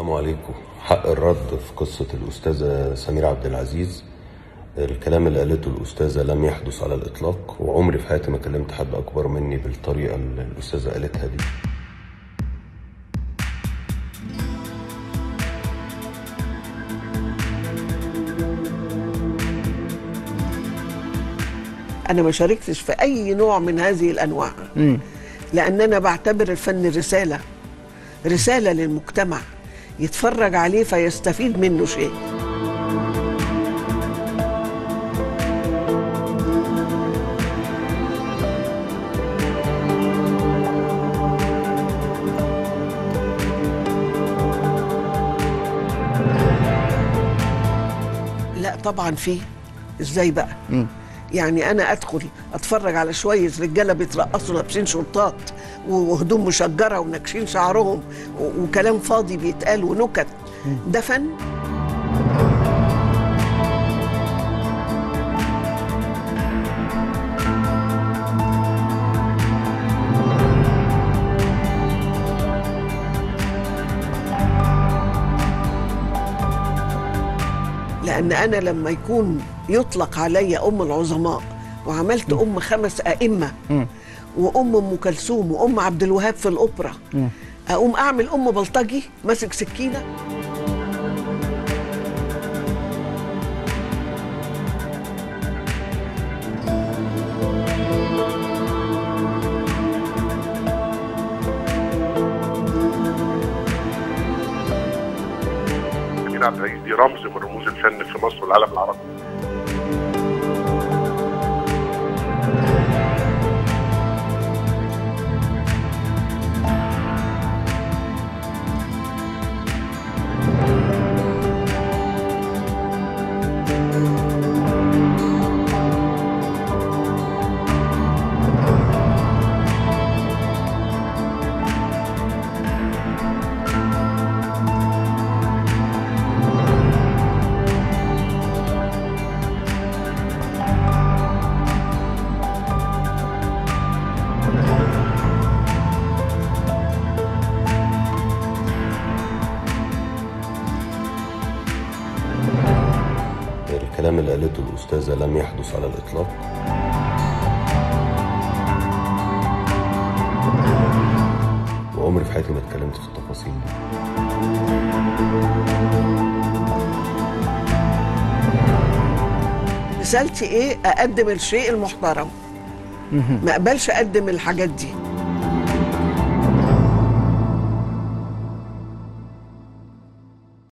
السلام عليكم حق الرد في قصة الأستاذة سميرة عبد العزيز الكلام اللي قالته الأستاذة لم يحدث على الإطلاق وعمري في حياتي ما كلمت حد أكبر مني بالطريقة اللي الأستاذة قالتها دي انا ما شاركتش في اي نوع من هذه الانواع لان انا بعتبر الفن رساله رساله للمجتمع يتفرج عليه فيستفيد منه شيء لا طبعا في ازاي بقى يعني انا ادخل اتفرج على شويه رجاله بيترقصوا لابسين شرطات وهدوم مشجره وناكشين شعرهم و- وكلام فاضي بيتقال ونكت ده فن لان انا لما يكون يطلق علي ام العظماء وعملت ام خمس ائمه وام ام كلثوم وام عبد الوهاب في الاوبرا اقوم اعمل ام بلطجي ماسك سكينه سمير عبد العزيز دي رمز من رموز الفن في مصر والعالم العربي الكلام اللي قالته الأستاذة لم يحدث على الإطلاق وعمري في حياتي ما اتكلمت في التفاصيل دي رسالتي ايه اقدم الشيء المحترم ما اقبلش اقدم الحاجات دي